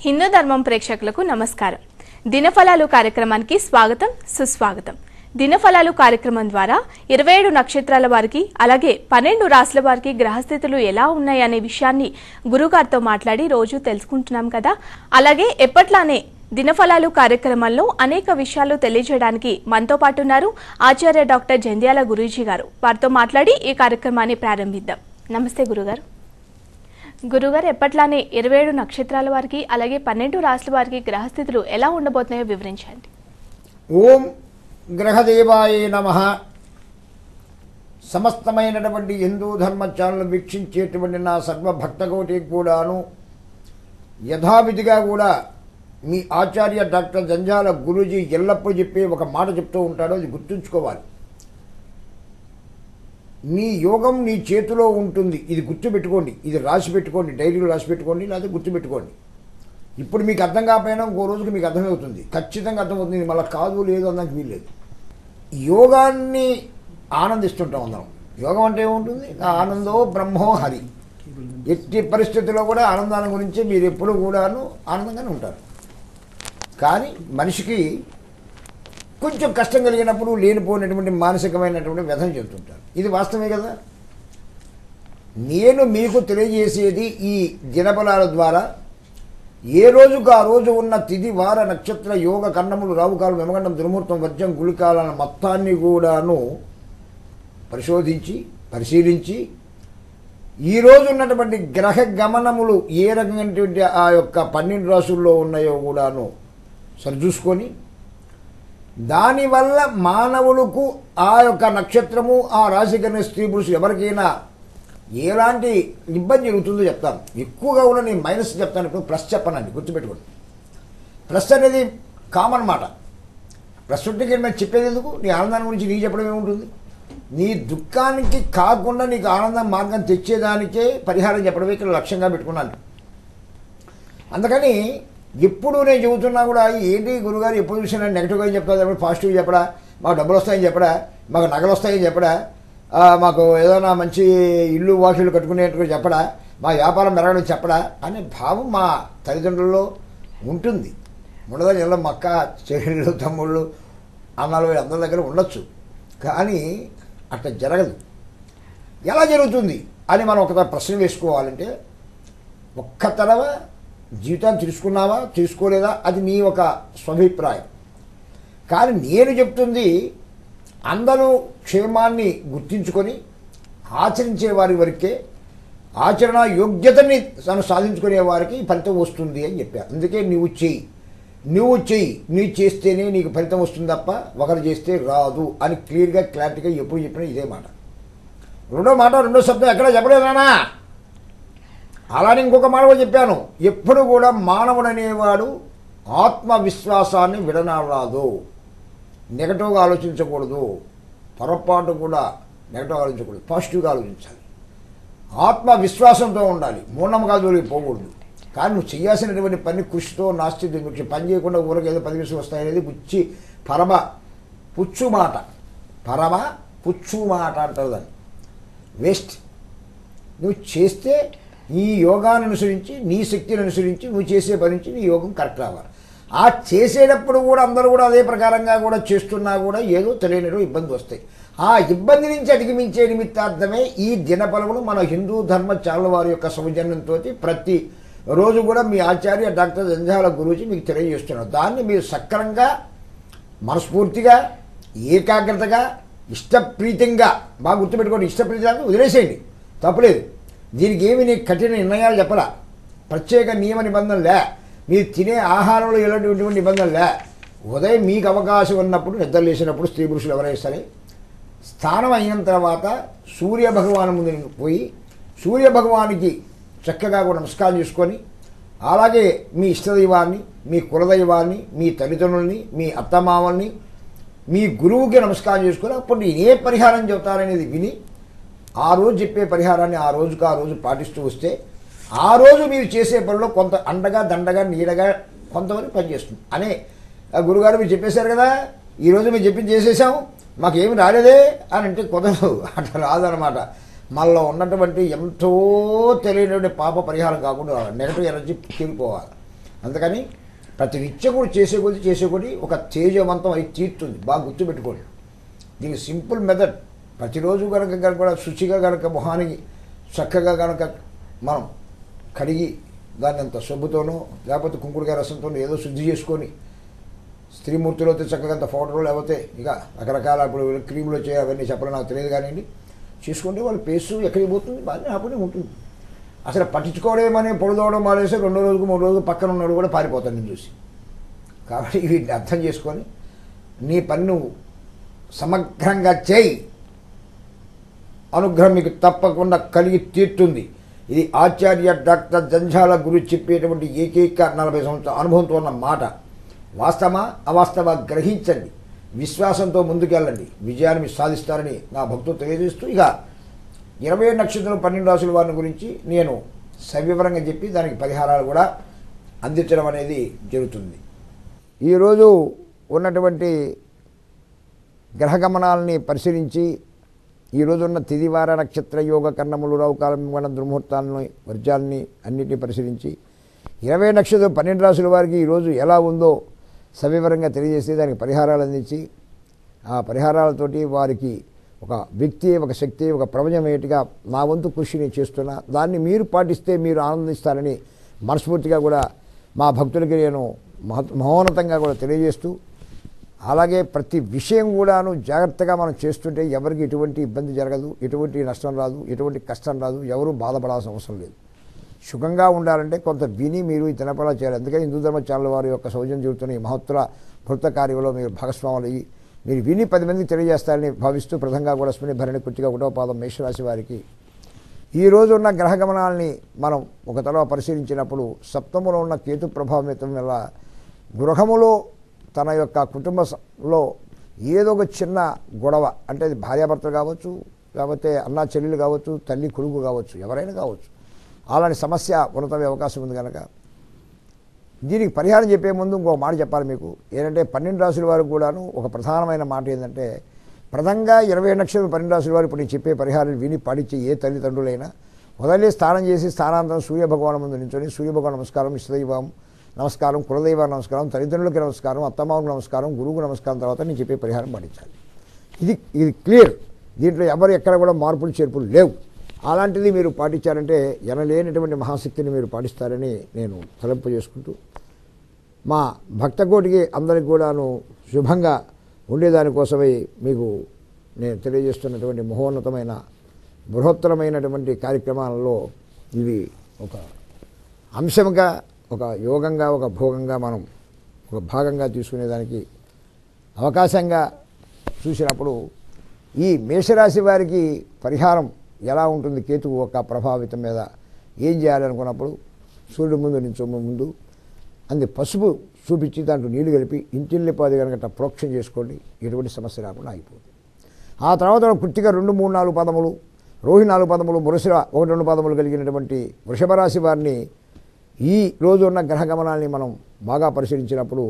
హిందూ ధర్మం ప్రేక్షకులకు నమస్కారం దినఫలాలు కార్యక్రమానికి స్వాగతం సుస్వాగతం దినఫలాలు కార్యక్రమం ద్వారా ఇరవై ఏడు నక్షత్రాల వారికి అలాగే పన్నెండు రాశుల వారికి గ్రహస్థితులు ఎలా ఉన్నాయి అనే విషయాన్ని గురుగారితో మాట్లాడి రోజు తెలుసుకుంటున్నాం కదా అలాగే ఎప్పట్లానే దినఫలాలు కార్యక్రమంలో అనేక విషయాలు తెలియజేయడానికి మనతో పాటు ఉన్నారు ఆచార్య డాక్టర్ జంధ్యాల గురూజీ గారు వారితో మాట్లాడి ఈ కార్యక్రమాన్ని ప్రారంభిద్దాం నమస్తే గురుగారు గురుగారు ఎప్పట్లానే ఇరవై ఏడు నక్షత్రాల వారికి అలాగే పన్నెండు రాశుల వారికి గ్రహస్థితులు ఎలా ఉండబోతున్నాయో వివరించండి ఓం గ్రహదేవాయ నమ సమస్తమైనటువంటి హిందూ ధర్మ ఛానల్ వీక్షించేటువంటి నా సర్వ భక్తకోటికి కూడాను యథావిధిగా కూడా మీ ఆచార్య డాక్టర్ జంజాల గురూజీ ఎల్లప్పుడూ చెప్పే ఒక మాట చెప్తూ ఉంటాడు అది గుర్తుంచుకోవాలి నీ యోగం నీ చేతిలో ఉంటుంది ఇది గుర్తుపెట్టుకోండి ఇది రాసి పెట్టుకోండి డైరీలో రాసి పెట్టుకోండి లేకపోతే గుర్తుపెట్టుకోండి ఇప్పుడు మీకు అర్థం కాకపోయినా ఇంకో రోజుకి మీకు అర్థమవుతుంది ఖచ్చితంగా అర్థమవుతుంది మళ్ళీ కాదు లేదు అన్నది వీల్లేదు యోగాన్ని ఆనందిస్తుంటాం అందరం యోగం అంటే ఏముంటుంది ఆ ఆనందో బ్రహ్మో హరి ఎట్టి పరిస్థితుల్లో కూడా ఆనందాన్ని గురించి మీరు ఎప్పుడు కూడాను ఆనందంగానే ఉంటారు కానీ మనిషికి కొంచెం కష్టం కలిగినప్పుడు లేనిపోయినటువంటి మానసికమైనటువంటి వ్యధం చెబుతుంటారు ఇది వాస్తవమే కదా నేను మీకు తెలియజేసేది ఈ దినబలాల ద్వారా ఏ రోజుకు ఆ రోజు ఉన్న తిథి వార నక్షత్ర యోగ కన్నములు రావుకాలు వెమగండం దుర్ముహూర్తం వర్జం గుళికాల మొత్తాన్ని కూడాను పరిశోధించి పరిశీలించి ఈ రోజు ఉన్నటువంటి గ్రహ గమనములు ఏ రకమైనటువంటి ఆ యొక్క పన్నెండు రాసుల్లో ఉన్నాయో కూడాను సరిచూసుకొని దానివల్ల మానవులకు ఆ యొక్క నక్షత్రము ఆ రాశి కలిగిన స్త్రీ పురుషులు ఎవరికైనా ఎలాంటి ఇబ్బంది జరుగుతుందో చెప్తాను ఎక్కువగా ఉన్న నేను మైనస్ చెప్తాను ఇప్పుడు ప్లస్ చెప్పనండి గుర్తుపెట్టుకోండి ప్లస్ అనేది కామన్ మాట ప్లస్ ఉంటే నేను చెప్పేది ఎందుకు నీ ఆనందాన్ని గురించి నీకు చెప్పడం ఏముంటుంది నీ దుఃఖానికి కాకుండా నీకు ఆనందం మార్గం తెచ్చేదానికే పరిహారం చెప్పడమే ఇక్కడ లక్ష్యంగా పెట్టుకున్నాను అందుకని ఎప్పుడు నేను చెబుతున్నా కూడా ఏంటి గురుగారు ఎప్పుడు చూసినా నెగిటివ్గా ఏం చెప్తా చెప్పడా పాజిటివ్ చెప్పడా మాకు డబ్బులు వస్తాయని చెప్పడా మాకు నగలు వస్తాయని చెప్పడా ఆ, మాకు ఏదైనా మంచి ఇల్లు వాకిళ్ళు కట్టుకునేట్టుగా చెప్పడా మా వ్యాపారం పెరగడం చెప్పడా అనే భావం మా తల్లిదండ్రుల్లో ఉంటుంది ఉండదని ఇలా మక్క చెల్లెళ్ళు తమ్ముళ్ళు అన్నలు వీళ్ళందరి దగ్గర ఉండొచ్చు కానీ అట్లా జరగదు ఎలా జరుగుతుంది అని మనం ఒక ప్రశ్న వేసుకోవాలంటే ఒక్క తరవ జీవితాన్ని తెలుసుకున్నావా తెలుసుకోలేదా అది నీ ఒక స్వభిప్రాయం కానీ నేను చెప్తుంది అందరూ క్షేమాన్ని గుర్తించుకొని ఆచరించే వారి వరకే ఆచరణ యోగ్యతని తను సాధించుకునే వారికి ఫలితం వస్తుంది అని చెప్పారు అందుకే నువ్వు చెయ్యి నువ్వు చెయ్యి నువ్వు చేస్తేనే నీకు ఫలితం వస్తుంది తప్ప ఒకరు చేస్తే రాదు అని క్లియర్గా క్లారిటీగా ఎప్పుడు చెప్పినా ఇదే మాట రెండో మాట రెండో శబ్దం ఎక్కడ చెప్పలేదానా అలానే ఇంకొక మాట కూడా చెప్పాను ఎప్పుడు కూడా మానవుడు అనేవాడు ఆత్మవిశ్వాసాన్ని విడనాడరాదు నెగటివ్గా ఆలోచించకూడదు పొరపాటు కూడా నెగటివ్గా ఆలోచించకూడదు పాజిటివ్గా ఆలోచించాలి ఆత్మవిశ్వాసంతో ఉండాలి మూఢనమ్మకా జోలికి పోకూడదు కానీ నువ్వు చేయాల్సినటువంటి పని కృషితో నాస్తి దుర్భిక్ష పని చేయకుండా ఊరికి ఏదో పది నిమిషాలు వస్తాయనేది పుచ్చి పరమ పుచ్చు మాట పరమ పుచ్చు మాట అంటారు దాన్ని వేస్ట్ నువ్వు చేస్తే నీ యోగాన్ని అనుసరించి నీ శక్తిని అనుసరించి నువ్వు చేసే పని నుంచి నీ యోగం కరెక్ట్ రావాలి ఆ చేసేటప్పుడు కూడా అందరూ కూడా అదే ప్రకారంగా కూడా చేస్తున్నా కూడా ఏదో తెలియని ఇబ్బంది వస్తాయి ఆ ఇబ్బంది నుంచి అధిగమించే నిమిత్తార్థమే ఈ దినఫలములు మన హిందూ ధర్మ ఛానల్ వారి యొక్క సౌజన్యంతో ప్రతి రోజు కూడా మీ ఆచార్య డాక్టర్ జంజాల గురూజీ మీకు తెలియజేస్తున్నారు దాన్ని మీరు సక్రంగా మనస్ఫూర్తిగా ఏకాగ్రతగా ఇష్టప్రీతంగా బాగా గుర్తుపెట్టుకోండి ఇష్టప్రీతంగా వదిలేసేయండి తప్పులేదు దీనికి ఏమి నీకు కఠిన నిర్ణయాలు చెప్పరా ప్రత్యేక నియమ నిబంధనలు లే మీరు తినే ఆహారంలో ఎలాంటి నిబంధనలు లే ఉదయం మీకు అవకాశం ఉన్నప్పుడు నిద్ర లేచినప్పుడు స్త్రీ పురుషులు ఎవరైనా సరే స్నానం అయిన తర్వాత సూర్య భగవాను ముందు పోయి సూర్య భగవానికి చక్కగా కూడా నమస్కారం చేసుకొని అలాగే మీ ఇష్టదైవాన్ని మీ కులదైవాన్ని మీ తల్లిదండ్రుల్ని మీ అత్తమామల్ని మీ గురువుకి నమస్కారం చేసుకొని అప్పుడు నేను ఏ పరిహారం చెబుతారనేది విని ఆ రోజు చెప్పే పరిహారాన్ని ఆ రోజుకు ఆ రోజు పాటిస్తూ వస్తే ఆ రోజు మీరు చేసే పనిలో కొంత అండగా దండగా నీడగా కొంతవరకు పనిచేస్తుంది అనే "ఆ గురుగారు మీరు చెప్పేశారు కదా ఈరోజు మీరు చెప్పింది చేసేసాం మాకేమి రాలేదే అని అంటే కుదరదు అట్లా రాదనమాట మనలో ఉన్నటువంటి ఎంతో తెలియనటువంటి పాప పరిహారం కాకుండా నెగటివ్ ఎనర్జీ తీరిపోవాలి అందుకని ప్రతి నిత్యం కూడా చేసే కొద్ది చేసే కొద్ది ఒక తేజవంతం అయి తీరుతుంది బాగా గుర్తుపెట్టుకోండి దీనికి సింపుల్ మెథడ్ ప్రతిరోజు కనుక కనుక కూడా శుచిగా కనుక మొహానికి చక్కగా కనుక మనం కడిగి దాన్ని అంత సబ్బుతోనో లేకపోతే కుంకుడుకాయ రసంతోనో ఏదో శుద్ధి చేసుకొని స్త్రీమూర్తిలో అయితే చక్కగా అంత ఫోటోలు లేకపోతే ఇక రకరకాల ఇప్పుడు క్రీములు వచ్చాయి అవన్నీ చెప్పడం నాకు తెలియదు కానివ్వండి చేసుకుంటే వాళ్ళ పేసు ఎక్కడికి పోతుంది బాగానే హ్యాపీనే ఉంటుంది అసలు పట్టించుకోవడమని పొడిదోవడం మానేసి రెండో రోజుకు మూడు రోజులు పక్కన ఉన్నాడు కూడా పారిపోతాను నేను చూసి కాబట్టి వీటిని అర్థం చేసుకొని నీ పని నువ్వు సమగ్రంగా చేయి అనుగ్రహం మీకు తప్పకుండా కలిగి తీరుతుంది ఇది ఆచార్య డాక్టర్ జంఝాల గురు చెప్పేటువంటి ఏకైక నలభై సంవత్సరాల అనుభవంతో ఉన్న మాట వాస్తవమా అవాస్తవ గ్రహించండి విశ్వాసంతో ముందుకెళ్ళండి విజయాన్ని మీరు సాధిస్తారని నా భక్తులు తెలియజేస్తూ ఇక ఇరవై ఏడు నక్షత్రం పన్నెండు రాసుల వారిని గురించి నేను సవివరంగా చెప్పి దానికి పరిహారాలు కూడా అందించడం అనేది జరుగుతుంది ఈరోజు ఉన్నటువంటి గ్రహగమనాలని పరిశీలించి ఈ రోజున్న తిదివార నక్షత్ర యోగ కర్ణములు రౌకాలం మన దుర్ముహూర్తాలను వర్జాలని అన్నిటినీ పరిశీలించి ఇరవై నక్షత్రం పన్నెండు రాసుల వారికి ఈరోజు ఎలా ఉందో సవివరంగా తెలియజేసి దానికి పరిహారాలు అందించి ఆ పరిహారాలతోటి వారికి ఒక వ్యక్తి ఒక శక్తి ఒక ప్రపంచమయ్యేట్టుగా నా వంతు కృషిని చేస్తున్నా దాన్ని మీరు పాటిస్తే మీరు ఆనందిస్తారని మనస్ఫూర్తిగా కూడా మా భక్తులకి నేను మహత్ మహోన్నతంగా కూడా తెలియజేస్తూ అలాగే ప్రతి విషయం కూడాను జాగ్రత్తగా మనం చేస్తుంటే ఎవరికి ఎటువంటి ఇబ్బంది జరగదు ఎటువంటి నష్టం రాదు ఎటువంటి కష్టం రాదు ఎవరు బాధపడాల్సిన అవసరం లేదు సుఖంగా ఉండాలంటే కొంత విని మీరు ఈ తినపలా చేయాలి అందుకే హిందూ ధర్మ ఛానల్ వారి యొక్క సౌజన్యం చెబుతున్న ఈ మహత్తర భృత కార్యంలో మీరు భాగస్వాములు అయ్యి మీరు విని పది మందికి తెలియజేస్తారని భావిస్తూ ప్రధానంగా కూడా స్మిని భరణి కుట్టిగా ఒకటో పాదం మేషరాశి వారికి ఈ రోజు ఉన్న గ్రహ గమనాల్ని మనం ఒక తరవ పరిశీలించినప్పుడు సప్తములో ఉన్న కేతు ప్రభావితం వల్ల గృహములో తన యొక్క కుటుంబంలో ఏదో ఒక చిన్న గొడవ అంటే అది భార్యాభర్తలు కావచ్చు లేకపోతే అన్నా చెల్లెలు కావచ్చు తల్లి కొడుకు కావచ్చు ఎవరైనా కావచ్చు అలాంటి సమస్య ఉన్నతమే అవకాశం ఉంది కనుక దీనికి పరిహారం చెప్పే ముందు ఇంకో మాట చెప్పాలి మీకు ఏంటంటే పన్నెండు రాసుల వారికి కూడాను ఒక ప్రధానమైన మాట ఏంటంటే ప్రధానంగా ఇరవై నక్షత్రం పన్నెండు రాసుల వారు ఇప్పుడు నేను చెప్పే పరిహారం విని పాటించే ఏ తల్లిదండ్రులైనా మొదలే స్నానం చేసి స్థానాంతరం సూర్యభగవాన్ ముందు నించొని సూర్యభగవాన్ నమస్కారం ఇష్టదైవం నమస్కారం కులదైవ నమస్కారం తల్లిదండ్రులకి నమస్కారం అత్తమామకు నమస్కారం గురువుకు నమస్కారం తర్వాత నేను చెప్పే పరిహారం పాటించాలి ఇది ఇది క్లియర్ దీంట్లో ఎవరు ఎక్కడ కూడా మార్పులు చేర్పులు లేవు అలాంటిది మీరు పాటించారంటే ఎనలేనటువంటి మహాశక్తిని మీరు పాటిస్తారని నేను తలంపు చేసుకుంటూ మా భక్తకోటికి అందరికి కూడాను శుభంగా ఉండేదానికోసమై మీకు నేను తెలియజేస్తున్నటువంటి మహోన్నతమైన బృహత్తరమైనటువంటి కార్యక్రమాలలో ఇవి ఒక అంశంగా ఒక యోగంగా ఒక భోగంగా మనం ఒక భాగంగా తీసుకునేదానికి అవకాశంగా చూసినప్పుడు ఈ మేషరాశి వారికి పరిహారం ఎలా ఉంటుంది కేతువు ఒక ప్రభావితం మీద ఏం చేయాలనుకున్నప్పుడు సూర్యుడు ముందు నుంచో ముందు అంది పసుపు చూపించి దాంట్లో నీళ్లు కలిపి ఇంటిల్లిపాది కనుక ప్రోక్షణ చేసుకోండి ఎటువంటి సమస్య రాకుండా ఆగిపోతుంది ఆ తర్వాత కృతిగా రెండు మూడు నాలుగు పదములు రోహి నాలుగు పదములు మురసిర ఒకటి రెండు పదములు కలిగినటువంటి వృషభ రాశి వారిని ఈ రోజు ఉన్న గ్రహ గమనాన్ని మనం బాగా పరిశీలించినప్పుడు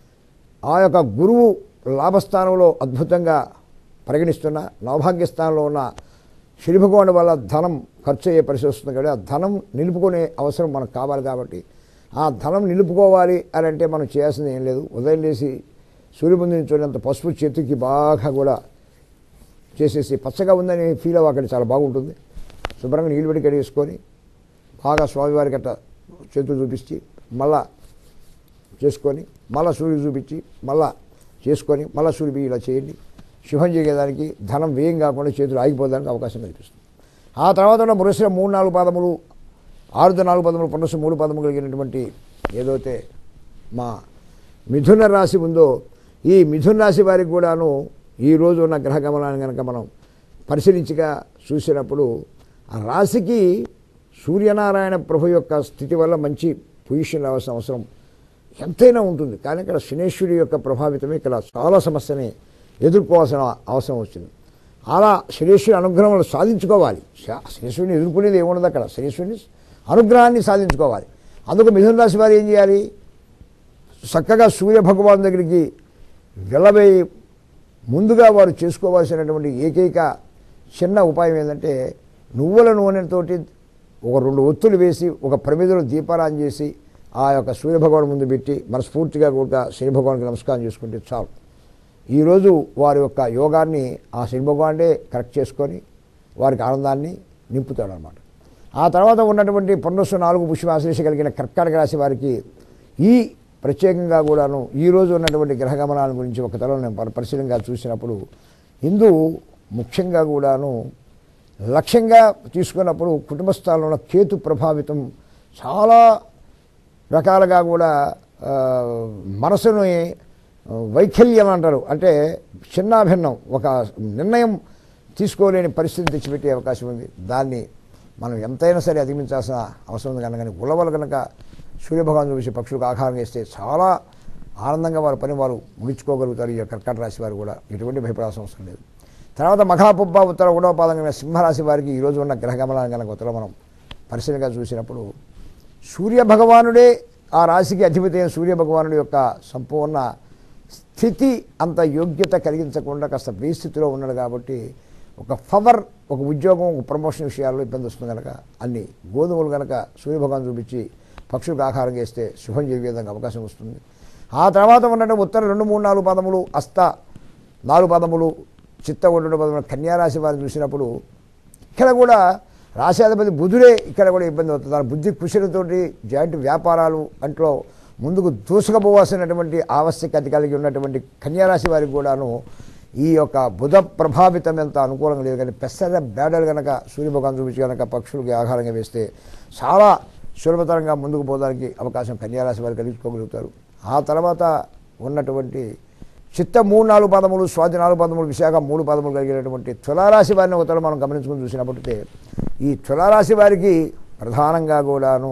ఆ యొక్క గురువు లాభస్థానంలో అద్భుతంగా పరిగణిస్తున్న నవభాగ్య స్థానంలో ఉన్న శని భగవానుడి వల్ల ధనం ఖర్చు అయ్యే పరిస్థితి వస్తుంది కాబట్టి ఆ ధనం నిలుపుకునే అవసరం మనకు కావాలి కాబట్టి ఆ ధనం నిలుపుకోవాలి అని అంటే మనం చేయాల్సింది ఏం లేదు ఉదయం లేచి సూర్యముందు నుంచోనంత పసుపు చేతికి బాగా కూడా చేసేసి పచ్చగా ఉందని ఫీల్ అవ్వ అక్కడ చాలా బాగుంటుంది శుభ్రంగా నీళ్ళు పెట్టి కడిగేసుకొని బాగా స్వామివారికి అట్ట చేతులు చూపించి మళ్ళా చేసుకొని మళ్ళా సూర్యుడు చూపించి మళ్ళా చేసుకొని మళ్ళా సూర్యుడు ఇలా చేయండి శుభం చేయడానికి ధనం వ్యయం కాకుండా చేతులు ఆగిపోవడానికి అవకాశం కల్పిస్తుంది ఆ తర్వాత ఉన్న మురసిన మూడు నాలుగు పాదములు ఆరుద నాలుగు పదములు పునస్సు మూడు పదములు కలిగినటువంటి ఏదైతే మా మిథున రాశి ఉందో ఈ మిథున రాశి వారికి కూడాను ఈ రోజు ఉన్న గ్రహ గమనాన్ని కనుక మనం పరిశీలించగా చూసినప్పుడు ఆ రాశికి సూర్యనారాయణ ప్రభు యొక్క స్థితి వల్ల మంచి పొజిషన్ రావాల్సిన అవసరం ఎంతైనా ఉంటుంది కానీ ఇక్కడ శనేశ్వరి యొక్క ప్రభావితమే ఇక్కడ చాలా సమస్యని ఎదుర్కోవాల్సిన అవసరం వచ్చింది అలా శనేశ్వరి అనుగ్రహం వల్ల సాధించుకోవాలి శ- శనేశ్వరిని ఎదుర్కొనేది ఏముండదు అక్కడ శనేశ్వరిని అనుగ్రహాన్ని సాధించుకోవాలి అందుకు మిథున రాశి వారు ఏం చేయాలి చక్కగా సూర్య భగవాన్ దగ్గరికి వెళ్ళబోయి ముందుగా వారు చేసుకోవాల్సినటువంటి ఏకైక చిన్న ఉపాయం ఏంటంటే నువ్వుల నూనెతోటి ఒక రెండు ఒత్తులు వేసి ఒక ప్రమిదలో దీపారాన్ని చేసి ఆ యొక్క సూర్యభగవాన్ ముందు పెట్టి మనస్ఫూర్తిగా కూడా శని భగవానికి నమస్కారం చేసుకుంటే చాలు ఈరోజు వారి యొక్క యోగాన్ని ఆ శని భగవానుడే కరెక్ట్ చేసుకొని వారికి ఆనందాన్ని నింపుతాడు అనమాట ఆ తర్వాత ఉన్నటువంటి పన్నెండు నాలుగు పుష్పాశ్లేష కలిగిన కర్కాటక రాశి వారికి ఈ ప్రత్యేకంగా కూడాను ఈ రోజు ఉన్నటువంటి గ్రహగమనాల గురించి ఒక తరం నేను పరి- పరిశీలనగా చూసినప్పుడు ఇందు ముఖ్యంగా కూడాను లక్ష్యంగా తీసుకున్నప్పుడు కుటుంబ స్థానంలో ఉన్న కేతు ప్రభావితం చాలా రకాలుగా కూడా ఆ, మనసుని ఆ, వైకల్యం అంటారు అంటే చిన్నాభిన్నం ఒక నిర్ణయం తీసుకోలేని పరిస్థితి తెచ్చిపెట్టే అవకాశం ఉంది దాన్ని మనం ఎంతైనా సరే అధిగమించాల్సిన అవసరం ఉంది కనుక కానీ ఉలవలు కనుక సూర్యభగవాన్ చూసి పక్షులకు ఆహారం వేస్తే చాలా ఆనందంగా వారి పని వారు ముగించుకోగలుగుతారు ఈ కర్కాట రాశి వారు కూడా ఎటువంటి భయపడాల్సిన అవసరం లేదు తర్వాత మఖాపుబ్బ ఉత్తర ఒకటవ పాదం కలిగిన సింహరాశి వారికి ఈరోజు ఉన్న గ్రహగమనాన్ని కనుక ఉత్తర మనం పరిశీలనగా చూసినప్పుడు సూర్య భగవానుడే ఆ రాశికి అధిపతి అయిన సూర్య భగవానుడి యొక్క సంపూర్ణ స్థితి అంత యోగ్యత కలిగించకుండా కాస్త స్థితిలో ఉన్నాడు కాబట్టి ఒక పవర్ ఒక ఉద్యోగం ఒక ప్రమోషన్ విషయాల్లో ఇబ్బంది వస్తుంది కనుక అన్ని గోధుమలు కనుక సూర్యభగవాన్ చూపించి పక్షులకు ఆహారం చేస్తే శుభం చేయ విధంగా అవకాశం వస్తుంది ఆ తర్వాత ఉన్నట్టు ఉత్తర రెండు మూడు నాలుగు పదములు అస్త నాలుగు పదములు చిత్త ఒడ్డు పదములు కన్యారాశి వారిని చూసినప్పుడు ఇక్కడ కూడా రాశాధిపతి బుధుడే ఇక్కడ కూడా ఇబ్బంది అవుతుంది ఆ బుద్ధి కుశలతోటి జాయింట్ వ్యాపారాలు అంట్లో ముందుకు దూసుకుపోవాల్సినటువంటి ఆవశ్యకత కలిగి ఉన్నటువంటి కన్యారాశి వారికి కూడాను ఈ యొక్క బుధ ప్రభావితం ఎంత అనుకూలంగా లేదు కానీ పెసర బేడలు కనుక సూర్యభగవాన్ చూపించి కనుక పక్షులకి ఆహారంగా వేస్తే చాలా సులభతరంగా ముందుకు పోవడానికి అవకాశం కన్యారాశి వారు కలిగించుకోగలుగుతారు ఆ తర్వాత ఉన్నటువంటి చిత్త మూడు నాలుగు పదములు స్వాతి నాలుగు పదములు విశాఖ మూడు పదములు కలిగినటువంటి తులారాశి వారిని ఒకతల మనం గమనించుకుని చూసినప్పటికీ ఈ తులారాశి వారికి ప్రధానంగా కూడాను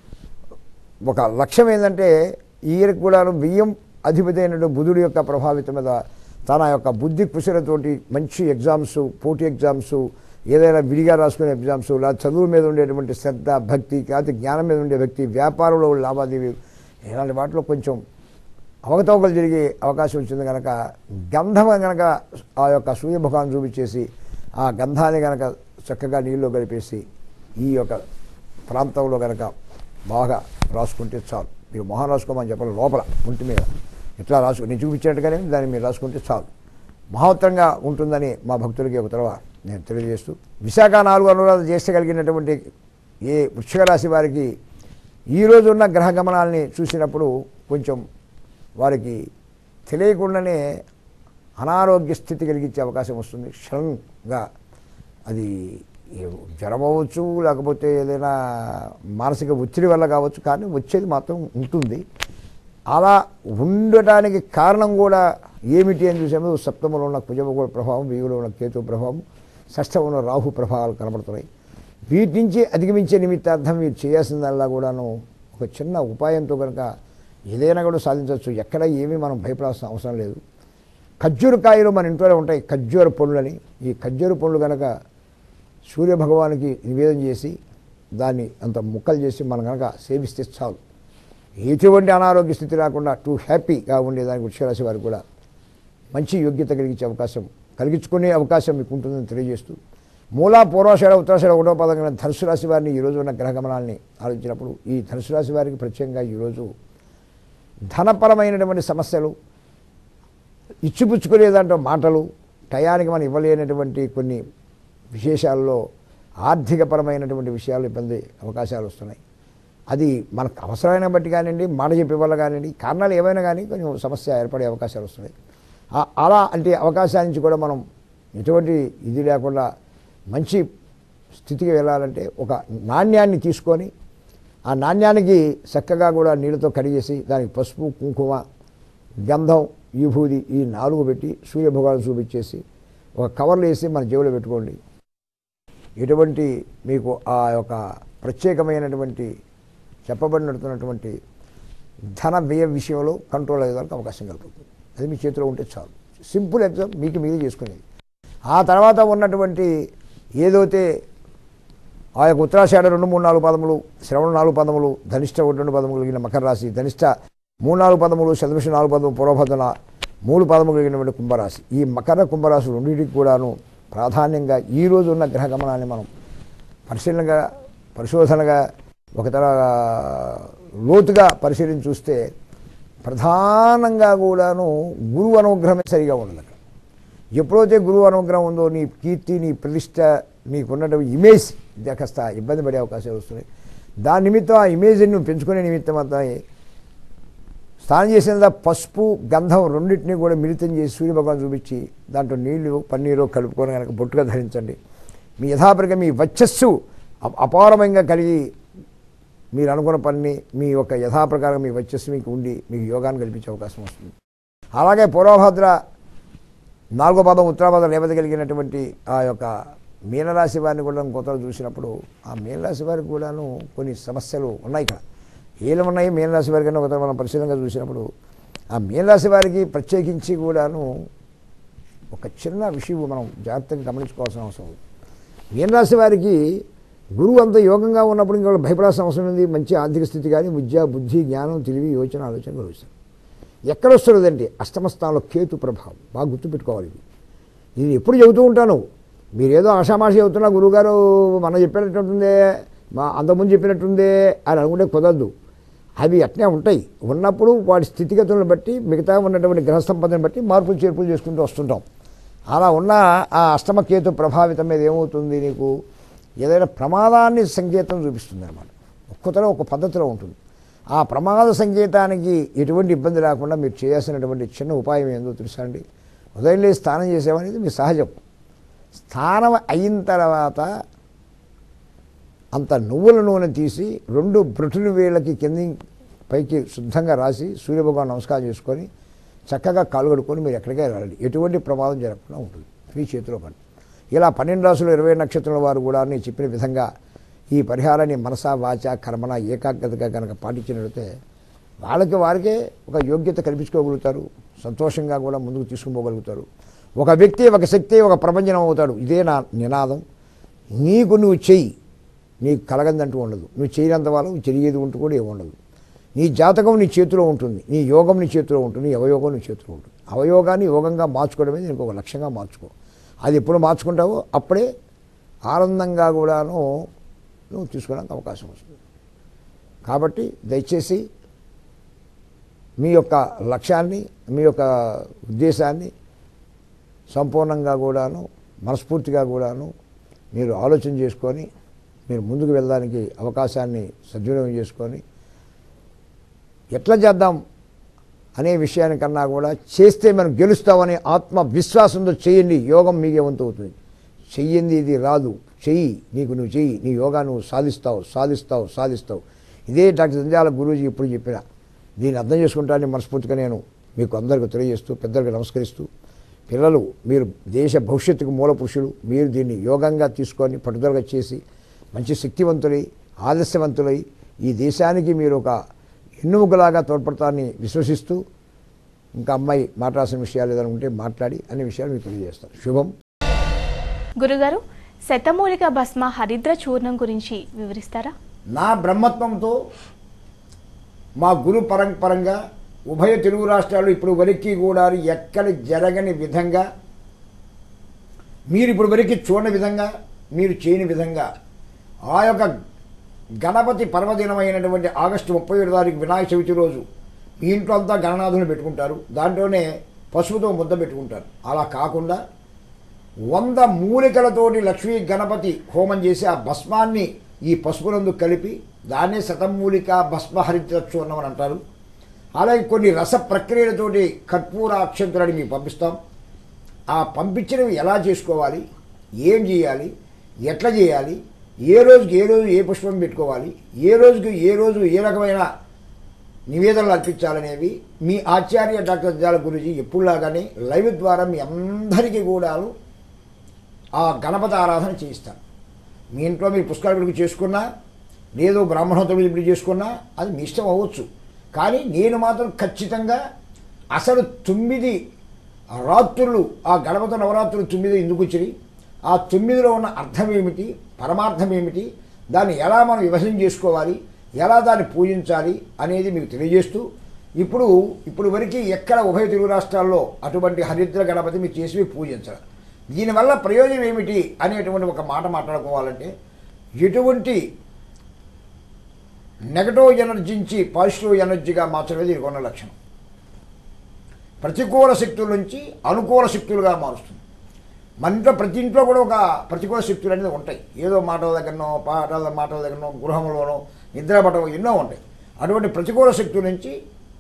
ఒక లక్ష్యం ఏంటంటే ఈయనకు కూడాను బియ్యం అధిపతి అయినటువంటి బుధుడి యొక్క ప్రభావితం మీద తన యొక్క బుద్ధి కుశలతోటి మంచి ఎగ్జామ్స్ పోటీ ఎగ్జామ్స్ ఏదైనా విడిగా రాసుకునే ఎగ్జామ్స్ లేదా చదువు మీద ఉండేటువంటి శ్రద్ధ భక్తి కాకపోతే జ్ఞానం మీద ఉండే వ్యక్తి వ్యాపారంలో లావాదేవీ ఇలాంటి వాటిలో కొంచెం అవకతవకలు జరిగే అవకాశం వచ్చింది కనుక గంధం కనుక ఆ యొక్క సూర్యముఖాన్ని చూపించేసి ఆ గంధాన్ని కనుక చక్కగా నీళ్ళలో కలిపేసి ఈ యొక్క ప్రాంతంలో కనుక బాగా రాసుకుంటే చాలు మీరు మొహం రాసుకోమని చెప్పాలి లోపల ఒంటి మీద ఇట్లా రాసు నేను చూపించినట్టుగానే దాన్ని మీరు రాసుకుంటే చాలు మహోత్తరంగా ఉంటుందని మా భక్తులకి ఒక తర్వాత నేను తెలియజేస్తూ విశాఖ నాలుగు అనురాధ చేసగలిగినటువంటి ఏ వృక్షిక రాశి వారికి ఈ రోజు ఉన్న గ్రహ గమనాల్ని చూసినప్పుడు కొంచెం వారికి తెలియకుండానే అనారోగ్య స్థితి కలిగించే అవకాశం వస్తుంది క్షణంగా అది ఏ- జ్వరం అవ్వచ్చు లేకపోతే ఏదైనా మానసిక ఒత్తిడి వల్ల కావచ్చు కానీ వచ్చేది మాత్రం ఉంటుంది అలా ఉండటానికి కారణం కూడా ఏమిటి అని చూసాము సప్తమంలో ఉన్న కుజమగోళ ప్రభావం వీగులో ఉన్న కేతు ప్రభావం షష్టంలో ఉన్న రాహు ప్రభావాలు కనబడుతున్నాయి వీటి నుంచి అధిగమించే నిమిత్తార్థం మీరు చేయాల్సిందల్లా కూడాను ఒక చిన్న ఉపాయంతో కనుక ఏదైనా కూడా సాధించవచ్చు ఎక్కడ ఏమీ మనం భయపడాల్సిన అవసరం లేదు ఖర్జూర కాయలు మన ఇంట్లోనే ఉంటాయి ఖర్జూర పండ్లని ఈ ఖర్జూర పండ్లు కనుక సూర్య భగవానికి నివేదన చేసి దాన్ని అంత ముక్కలు చేసి మనం కనుక సేవిస్తే చాలు ఎటువంటి అనారోగ్య స్థితి రాకుండా టూ హ్యాపీగా ఉండేదానికి వృక్షరాశి వారికి కూడా మంచి యోగ్యత కలిగించే అవకాశం కలిగించుకునే అవకాశం మీకు ఉంటుందని తెలియజేస్తూ మూలా పూర్వాషాఢ ఉత్తరాషాఢ ఒకటో పదంగా ధనుసు రాశి వారిని ఈరోజు ఉన్న గ్రహగమనాల్ని ఆలోచించినప్పుడు ఈ ధనుసు రాశి వారికి ప్రత్యేకంగా ఈరోజు ధనపరమైనటువంటి సమస్యలు ఇచ్చిపుచ్చుకునే దాంట్లో మాటలు టయానికి మనం ఇవ్వలేనటువంటి కొన్ని విశేషాల్లో ఆర్థికపరమైనటువంటి విషయాలు ఇబ్బంది అవకాశాలు వస్తున్నాయి అది మనకు అవసరమైన బట్టి కానివ్వండి మాట చెప్పే వల్ల కానివ్వండి కారణాలు ఏవైనా కానీ కొంచెం సమస్య ఏర్పడే అవకాశాలు వస్తున్నాయి ఆ- అలా అంటే అవకాశాల నుంచి కూడా మనం ఎటువంటి ఇది లేకుండా మంచి స్థితికి వెళ్ళాలంటే ఒక నాణ్యాన్ని తీసుకొని ఆ నాణ్యానికి చక్కగా కూడా నీళ్ళతో కడిగేసి దానికి పసుపు కుంకుమ గంధం విభూది ఈ నాలుగు పెట్టి సూర్యభగవాను చూపించేసి ఒక కవర్లు వేసి మన జేబులో పెట్టుకోండి ఎటువంటి మీకు ఆ యొక్క ప్రత్యేకమైనటువంటి చెప్పబడినటువంటి ధన వ్యయ విషయంలో కంట్రోల్ అయ్యేదానికి అవకాశం కలుగుతుంది అది మీ చేతిలో ఉంటే చాలు సింపుల్ ఎగ్జామ్ మీకు మీరే చేసుకునేది ఆ తర్వాత ఉన్నటువంటి ఏదైతే ఆ యొక్క ఉత్తరాషాఢ రెండు మూడు నాలుగు పదములు శ్రవణ నాలుగు పదములు ధనిష్ట ఒకటి రెండు పదములు కలిగిన మకర రాశి ధనిష్ట మూడు నాలుగు పదములు శతభిష నాలుగు పదములు పూర్వభద్ర మూడు పదములు కలిగినటువంటి కుంభరాశి ఈ మకర కుంభరాశి రెండింటికి కూడాను ప్రాధాన్యంగా ఈ రోజు ఉన్న గ్రహ గమనాన్ని మనం పరిశీలనగా పరిశోధనగా ఒక తర లోతుగా పరిశీలించి చూస్తే ప్రధానంగా కూడాను గురువు అనుగ్రహమే సరిగా ఉండదు అక్కడ ఎప్పుడైతే గురువు అనుగ్రహం ఉందో నీ కీర్తి నీ ప్రతిష్ట నీకున్నటువంటి ఇమేజ్ ఇది కాస్త ఇబ్బంది పడే అవకాశాలు వస్తున్నాయి దాని నిమిత్తం ఆ ఇమేజ్ని నువ్వు పెంచుకునే నిమిత్తం అంతా స్నానం చేసిన తర్వాత పసుపు గంధం రెండింటినీ కూడా మిళితం చేసి సూర్యభగవాన్ చూపించి దాంట్లో నీళ్లు పన్నీరు కలుపుకొని కనుక బొట్టుగా ధరించండి మీ యథాపరిగా మీ వచ్చస్సు అప- అపారమంగా కలిగి మీరు అనుకున్న పని మీ యొక్క యథాప్రకారం మీ వచ్చస్సు మీకు ఉండి మీకు యోగాన్ని కల్పించే అవకాశం వస్తుంది అలాగే పూర్వభద్ర నాలుగో పదం ఉత్తరాపదం లేపద కలిగినటువంటి ఆ యొక్క మీనరాశి వారిని కూడా కొత్తలు చూసినప్పుడు ఆ మీనరాశి వారికి కూడాను కొన్ని సమస్యలు ఉన్నాయి ఇక్కడ ఏళ్ళు ఉన్నాయి మీనరాశి వారికి ఒక మనం పరిశీలనగా చూసినప్పుడు ఆ మీనరాశి వారికి ప్రత్యేకించి కూడాను ఒక చిన్న విషయం మనం జాగ్రత్తగా గమనించుకోవాల్సిన అవసరం ఉంది మీనరాశి వారికి గురువు అంత యోగంగా ఉన్నప్పుడు ఇంకా వాళ్ళు భయపడాల్సిన అవసరం ఉంది మంచి ఆర్థిక స్థితి కానీ విద్య బుద్ధి జ్ఞానం తెలివి యోచన ఆలోచన కలుగుతారు ఎక్కడ వస్తున్నదంటే అష్టమ స్థానంలో కేతు ప్రభావం బాగా గుర్తుపెట్టుకోవాలి ఇది ఇది ఎప్పుడు చెబుతూ ఉంటాను మీరేదో ఆషామాషి చెబుతున్నా గురువుగారు మనం చెప్పినట్టుందే మా అంతకుముందు చెప్పినట్టుందే అని అనుకుంటే కుదరదు అవి అట్నే ఉంటాయి ఉన్నప్పుడు వాటి స్థితిగతులను బట్టి మిగతా ఉన్నటువంటి గ్రహ సంపదను బట్టి మార్పులు చేర్పులు చేసుకుంటూ వస్తుంటాం అలా ఉన్న ఆ అష్టమ కేతు ప్రభావితం మీద ఏమవుతుంది నీకు ఏదైనా ప్రమాదాన్ని సంకేతం చూపిస్తుంది అనమాట ఒక్కొక్కలో ఒక పద్ధతిలో ఉంటుంది ఆ ప్రమాద సంకేతానికి ఎటువంటి ఇబ్బంది లేకుండా మీరు చేయాల్సినటువంటి చిన్న ఉపాయం ఏందో తెలుసా అండి ఉదయం లేచి స్నానం చేసేవనేది మీ సహజం స్నానం అయిన తర్వాత అంత నువ్వుల నూనె తీసి రెండు బ్రుటుల వేళ్ళకి కింది పైకి శుద్ధంగా రాసి సూర్యభగవాన్ నమస్కారం చేసుకొని చక్కగా కాలు కడుక్కొని మీరు ఎక్కడికే వెళ్ళాలి ఎటువంటి ప్రమాదం జరగకుండా ఉంటుంది మీ చేతిలో పని ఇలా పన్నెండు రాసులు ఇరవై నక్షత్రాల వారు కూడా నేను చెప్పిన విధంగా ఈ పరిహారాన్ని మనస వాచ కర్మన ఏకాగ్రతగా కనుక పాటించినట్లయితే వాళ్ళకి వారికే ఒక యోగ్యత కల్పించుకోగలుగుతారు సంతోషంగా కూడా ముందుకు తీసుకుపోగలుగుతారు ఒక వ్యక్తి ఒక శక్తి ఒక ప్రపంచం అవుతాడు ఇదే నా నినాదం నీకు నువ్వు చెయ్యి నీకు కలగందంటూ ఉండదు నువ్వు చేయనంత వాళ్ళు జరిగేది ఉంటూ కూడా ఏమి ఉండదు నీ జాతకం నీ చేతిలో ఉంటుంది నీ యోగం నీ చేతిలో ఉంటుంది నీ అవయోగం నీ చేతిలో ఉంటుంది అవయోగాన్ని యోగంగా మార్చుకోవడమే నీకు ఒక లక్ష్యంగా మార్చుకో అది ఎప్పుడు మార్చుకుంటావో అప్పుడే ఆనందంగా కూడాను నువ్వు తీసుకోవడానికి అవకాశం వస్తుంది కాబట్టి దయచేసి మీ యొక్క లక్ష్యాన్ని మీ యొక్క ఉద్దేశాన్ని సంపూర్ణంగా కూడాను మనస్ఫూర్తిగా కూడాను మీరు ఆలోచన చేసుకొని మీరు ముందుకు వెళ్ళడానికి అవకాశాన్ని సద్వినియోగం చేసుకొని ఎట్లా చేద్దాం అనే విషయానికన్నా కూడా చేస్తే మనం గెలుస్తామనే ఆత్మ విశ్వాసంతో చేయండి యోగం మీకే వంతు అవుతుంది చెయ్యింది ఇది రాదు చెయ్యి నీకు నువ్వు చెయ్యి నీ యోగా నువ్వు సాధిస్తావు సాధిస్తావు సాధిస్తావు ఇదే డాక్టర్ సంజాల గురూజీ ఇప్పుడు చెప్పిన దీన్ని అర్థం చేసుకుంటానని మనస్ఫూర్తిగా నేను మీకు అందరికీ తెలియజేస్తూ పెద్దలకు నమస్కరిస్తూ పిల్లలు మీరు దేశ భవిష్యత్తుకు మూల పురుషులు మీరు దీన్ని యోగంగా తీసుకొని పట్టుదలగా చేసి మంచి శక్తివంతులై ఆదర్శవంతులై ఈ దేశానికి మీరు ఒక ఎన్నుముకలాగా తోడ్పడతారని విశ్వసిస్తూ ఇంకా అమ్మాయి మాట్లాడాల్సిన విషయాలు ఏదైనా ఉంటే మాట్లాడి అన్ని విషయాలు మీకు తెలియజేస్తాను శుభం గురుగారు శతమూలిక భస్మ హరిద్ర చూర్ణం గురించి వివరిస్తారా నా బ్రహ్మత్వంతో మా గురు పరంపరంగా ఉభయ తెలుగు రాష్ట్రాలు ఇప్పుడు వరకు కూడా ఎక్కడ జరగని విధంగా మీరు ఇప్పుడు వరకు చూడని విధంగా మీరు చేయని విధంగా ఆ యొక్క గణపతి పర్వదినమైనటువంటి ఆగస్టు ముప్పై ఏడు తారీఖు వినాయక చవితి రోజు మీ ఇంట్లో అంతా గణనాథులు పెట్టుకుంటారు దాంట్లోనే పసుపుతో ముద్ద పెట్టుకుంటారు అలా కాకుండా వంద మూలికలతోటి లక్ష్మీ గణపతి హోమం చేసి ఆ భస్మాన్ని ఈ పసుపునందు కలిపి దాన్నే శతమూలిక భస్మ హరిద్ర చూర్ణం అని అంటారు అలాగే కొన్ని రస ప్రక్రియలతోటి కర్పూర అక్షంతులని మీకు పంపిస్తాం ఆ పంపించినవి ఎలా చేసుకోవాలి ఏం చేయాలి ఎట్లా చేయాలి ఏ రోజుకి ఏ రోజు ఏ పుష్పం పెట్టుకోవాలి ఏ రోజుకి ఏ రోజు ఏ రకమైన నివేదనలు అర్పించాలనేవి మీ ఆచార్య డాక్టర్ జాల గురుజీ ఎప్పుడులాగానే లైవ్ ద్వారా మీ అందరికీ కూడా ఆ గణపతి ఆరాధన చేయిస్తాను మీ ఇంట్లో మీరు పుష్కర విడుగు చేసుకున్నా లేదు బ్రాహ్మణోత్తర విడుగు చేసుకున్నా అది మీ ఇష్టం అవ్వచ్చు కానీ నేను మాత్రం ఖచ్చితంగా అసలు తొమ్మిది రాత్రులు ఆ గణపతి నవరాత్రులు తొమ్మిది ఎందుకు వచ్చినాయి ఆ తొమ్మిదిలో ఉన్న అర్థం ఏమిటి పరమార్థం ఏమిటి దాన్ని ఎలా మనం విభజన చేసుకోవాలి ఎలా దాన్ని పూజించాలి అనేది మీకు తెలియజేస్తూ ఇప్పుడు ఇప్పుడు వరకు ఎక్కడ ఉభయ తెలుగు రాష్ట్రాల్లో అటువంటి హరిద్ర గణపతి మీరు చేసి పూజించరు దీనివల్ల ప్రయోజనం ఏమిటి అనేటువంటి ఒక మాట మాట్లాడుకోవాలంటే ఎటువంటి నెగటివ్ ఎనర్జీంచి పాజిటివ్ ఎనర్జీగా మార్చడమే దీనికి ఉన్న లక్షణం ప్రతికూల శక్తుల నుంచి అనుకూల శక్తులుగా మారుస్తుంది మన ఇంట్లో ప్రతి ఇంట్లో కూడా ఒక ప్రతికూల శక్తులు అనేది ఉంటాయి ఏదో మాటల దగ్గరనో పాటల మాటల దగ్గరనో గృహంలోనో నిద్రపటం ఎన్నో ఉంటాయి అటువంటి ప్రతికూల శక్తుల నుంచి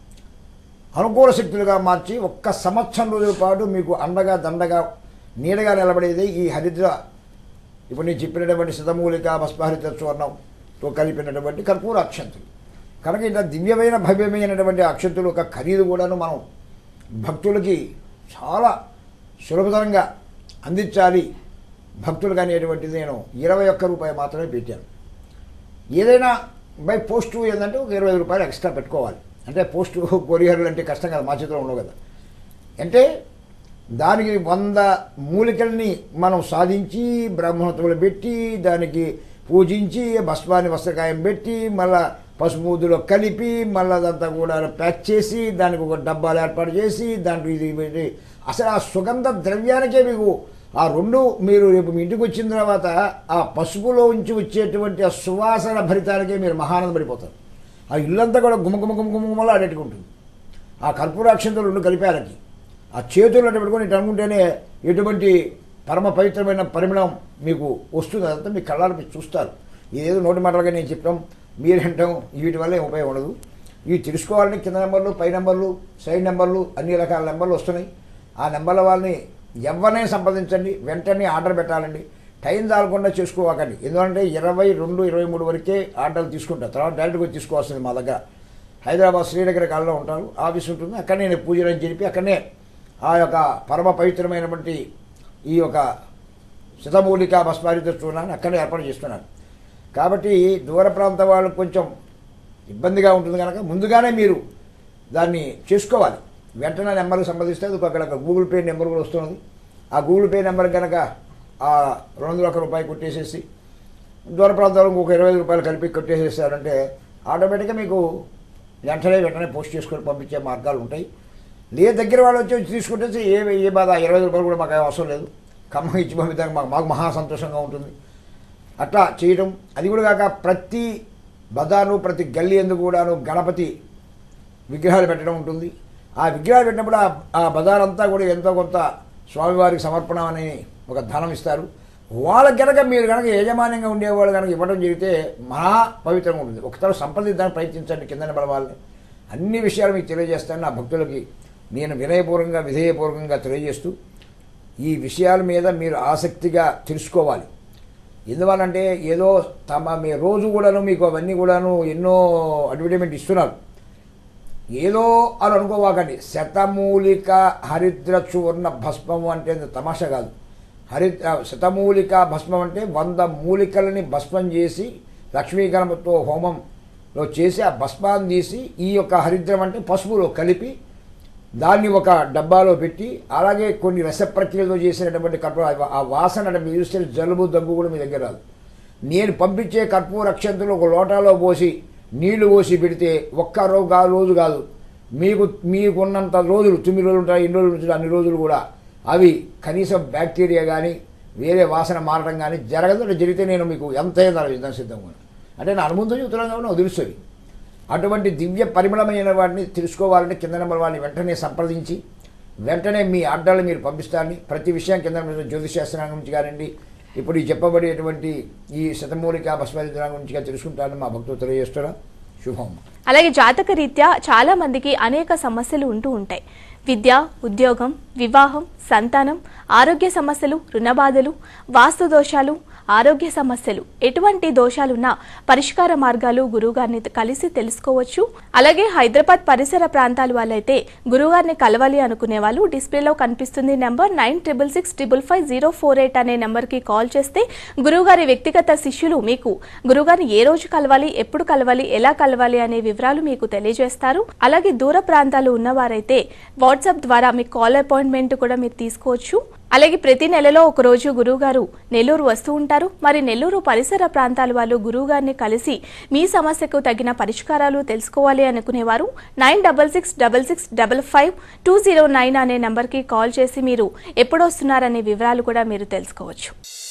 అనుకూల శక్తులుగా మార్చి ఒక్క సంవత్సరం రోజుల పాటు మీకు అండగా దండగా నీడగా నిలబడేది ఈ హరిద్ర ఇప్పుడు నేను చెప్పినటువంటి శతమూలిక భస్మహరిత చూర్ణంతో కలిపినటువంటి కర్పూర అక్షంతులు కనుక ఇలా దివ్యమైన భవ్యమైనటువంటి అక్షంతులు ఒక ఖరీదు కూడాను మనం భక్తులకి చాలా సులభతరంగా అందించాలి భక్తులకు అనేటువంటిది నేను ఇరవై ఒక్క రూపాయి మాత్రమే పెట్టాను ఏదైనా బై పోస్టు ఏంటంటే ఒక ఇరవై ఐదు రూపాయలు ఎక్స్ట్రా పెట్టుకోవాలి అంటే పోస్టు కొరియర్లు అంటే కష్టం కదా మా చేతిలో ఉండవు కదా అంటే దానికి వంద మూలికల్ని మనం సాధించి బ్రహ్మోత్సవాలు పెట్టి దానికి పూజించి భస్మాన్ని వస్త్రకాయం పెట్టి మళ్ళా పసుమూదులో కలిపి మళ్ళీ అదంతా కూడా ప్యాక్ చేసి దానికి ఒక డబ్బాలు ఏర్పాటు చేసి దాంట్లో ఇది పెట్టి అసలు ఆ సుగంధ ద్రవ్యానికే మీకు ఆ రెండు మీరు రేపు మీ ఇంటికి వచ్చిన తర్వాత ఆ పసుపులో ఉంచి వచ్చేటువంటి ఆ సువాసన భరితానికే మీరు మహానంద పడిపోతారు ఆ ఇల్లంతా కూడా గుమ గుమ గుమ గుమలా అడేట్టుకుంటుంది ఆ కర్పూరాక్షంతలు రెండు కలిపారకి ఆ చేతులు అంటే పెట్టుకొని ఇటు అనుకుంటేనే ఎటువంటి పరమ పవిత్రమైన పరిమళం మీకు వస్తుంది అదంతా మీ కళ్ళారు మీరు చూస్తారు ఇదేదో నోటి మాటలుగా నేను చెప్పాం మీరు వింటాం వీటి వల్ల ఏం ఉపయోగం ఉండదు ఇవి తెలుసుకోవాలంటే కింద నెంబర్లు పై నెంబర్లు సైడ్ నెంబర్లు అన్ని రకాల నెంబర్లు వస్తున్నాయి ఆ నెంబర్ల వాళ్ళని ఎవరినైనా సంప్రదించండి వెంటనే ఆర్డర్ పెట్టాలండి టైం చాలకుండా చేసుకోవాకండి ఎందుకంటే ఇరవై రెండు ఇరవై మూడు వరకే ఆర్డర్లు తీసుకుంటారు తర్వాత డైరెక్ట్గా వచ్చి తీసుకోవాల్సింది మా దగ్గర హైదరాబాద్ శ్రీనగర్ కాలంలో ఉంటారు ఆఫీస్ ఉంటుంది అక్కడనే నేను పూజలు అని చెప్పి అక్కడనే ఆ యొక్క పరమ పవిత్రమైనటువంటి ఈ యొక్క శతమూలిక భస్మారిత చూడాలని అక్కడే ఏర్పాటు చేస్తున్నాను కాబట్టి దూర ప్రాంత వాళ్ళకు కొంచెం ఇబ్బందిగా ఉంటుంది కనుక ముందుగానే మీరు దాన్ని చేసుకోవాలి వెంటనే నెంబర్కి సంబంధిస్తే అది అక్కడ గూగుల్ పే నెంబర్ కూడా వస్తున్నది ఆ గూగుల్ పే నెంబర్ కనుక ఆ రెండు వందల ఒక్క రూపాయి కొట్టేసేసి దూర ప్రాంతాలకు ఒక ఇరవై ఐదు రూపాయలు కలిపి కొట్టేసేసారంటే ఆటోమేటిక్గా మీకు వెంటనే వెంటనే పోస్ట్ చేసుకొని పంపించే మార్గాలు ఉంటాయి లే దగ్గర వాళ్ళు వచ్చి వచ్చి తీసుకుంటే ఏ ఏ బాధ ఇరవై ఐదు రూపాయలు కూడా మాకు ఏం అవసరం లేదు ఖమ్మం ఇచ్చి పంపిద్దానికి మాకు మాకు మహా సంతోషంగా ఉంటుంది అట్లా చేయడం అది కూడా కాక ప్రతి బజారు ప్రతి గల్లీ ఎందుకు కూడాను గణపతి విగ్రహాలు పెట్టడం ఉంటుంది ఆ విగ్రహాలు పెట్టినప్పుడు ఆ- ఆ బజార్ అంతా కూడా ఎంతో కొంత స్వామివారికి సమర్పణ అని ఒక ధనం ఇస్తారు వాళ్ళకి కనుక మీరు కనుక యజమాన్యంగా ఉండేవాళ్ళు కనుక ఇవ్వడం జరిగితే మహా పవిత్రంగా ఉంటుంది ఒకసారి సంప్రదించడానికి ప్రయత్నించండి కింద నిలబడ వాళ్ళని అన్ని విషయాలు మీకు తెలియజేస్తాను నా భక్తులకి నేను వినయపూర్వకంగా విధేయపూర్వకంగా తెలియజేస్తూ ఈ విషయాల మీద మీరు ఆసక్తిగా తెలుసుకోవాలి ఎందువల్లంటే ఏదో తమ మీ రోజు కూడాను మీకు అవన్నీ కూడాను ఎన్నో అడ్వర్టైజ్మెంట్ ఇస్తున్నారు ఏదో అని అనుకోవాకండి శతమూలిక హరిద్ర చూర్ణ భస్మం అంటే అంత తమాషా కాదు హరిద్ర శతమూలిక భస్మం అంటే వంద మూలికలని భస్మం చేసి లక్ష్మీకరణతో హోమంలో చేసి ఆ భస్మాన్ని తీసి ఈ యొక్క హరిద్రం అంటే పసుపులో కలిపి దాన్ని ఒక డబ్బాలో పెట్టి అలాగే కొన్ని రస ప్రక్రియలతో చేసినటువంటి కర్పూర ఆ వాసన అంటే మీరు చూస్తే జలుబు దగ్గు కూడా మీ దగ్గర రాదు నేను పంపించే కర్పూర అక్షంతలు ఒక లోటాలో పోసి నీళ్లు పోసి పెడితే ఒక్క రోజు కాదు రోజు కాదు మీకు మీకున్నంత రోజులు తొమ్మిది రోజులు ఉంటాయి ఎన్ని రోజులు ఉంటాయి అన్ని రోజులు కూడా అవి కనీసం బ్యాక్టీరియా కానీ వేరే వాసన మారడం కానీ జరగదు అట్లా జరిగితే నేను మీకు ఎంత అయిందో యుద్ధం సిద్ధంగా ఉన్నాను. అంటే నా అనుబంధం చెబుతున్నాను కాబట్టి నాకు తెలుస్తుంది అటువంటి దివ్య పరిమళమైన వాటిని తెలుసుకోవాలంటే కింద నెంబర్ వాళ్ళని వెంటనే సంప్రదించి వెంటనే మీ ఆర్డర్లు మీరు పంపిస్తారని ప్రతి విషయం కింద నెంబర్ జ్యోతిష్ శాస్త్రం గురించి కానివ్వండి ఇప్పుడు ఈ చెప్పబడేటువంటి ఈ శతమూలిక భస్మరిద్రం గురించి తెలుసుకుంటారని మా భక్తులు తెలియజేస్తున్నా శుభం అలాగే జాతక రీత్యా చాలా మందికి అనేక సమస్యలు ఉంటూ ఉంటాయి విద్య ఉద్యోగం వివాహం సంతానం ఆరోగ్య సమస్యలు రుణబాధలు వాస్తు దోషాలు ఆరోగ్య సమస్యలు ఎటువంటి దోషాలున్నా పరిష్కార మార్గాలు గురువుగారిని కలిసి తెలుసుకోవచ్చు అలాగే హైదరాబాద్ పరిసర ప్రాంతాల వాళ్ళైతే గురువుగారిని కలవాలి అనుకునే వాళ్ళు డిస్ప్లేలో కనిపిస్తుంది number nine triple six triple five zero four eight అనే నెంబర్కి కాల్ చేస్తే గురువుగారి వ్యక్తిగత శిష్యులు మీకు గురువుగారిని ఏ రోజు కలవాలి ఎప్పుడు కలవాలి ఎలా కలవాలి అనే వివరాలు మీకు తెలియజేస్తారు అలాగే దూర ప్రాంతాలు ఉన్నవారైతే వాట్సాప్ ద్వారా మీ కాల్ అపాయింట్మెంట్ కూడా మీరు తీసుకోవచ్చు అలాగే ప్రతి నెలలో ఒక రోజు గురువుగారు నెల్లూరు వస్తూ ఉంటారు మరి నెల్లూరు పరిసర ప్రాంతాల వాళ్ళు గురువుగారిని కలిసి మీ సమస్యకు తగిన పరిష్కారాలు తెలుసుకోవాలి అనుకునేవారు nine double six double six double five two zero nine అనే నెంబర్కి కాల్ చేసి మీరు ఎప్పుడు వస్తున్నారనే వివరాలు కూడా మీరు తెలుసుకోవచ్చు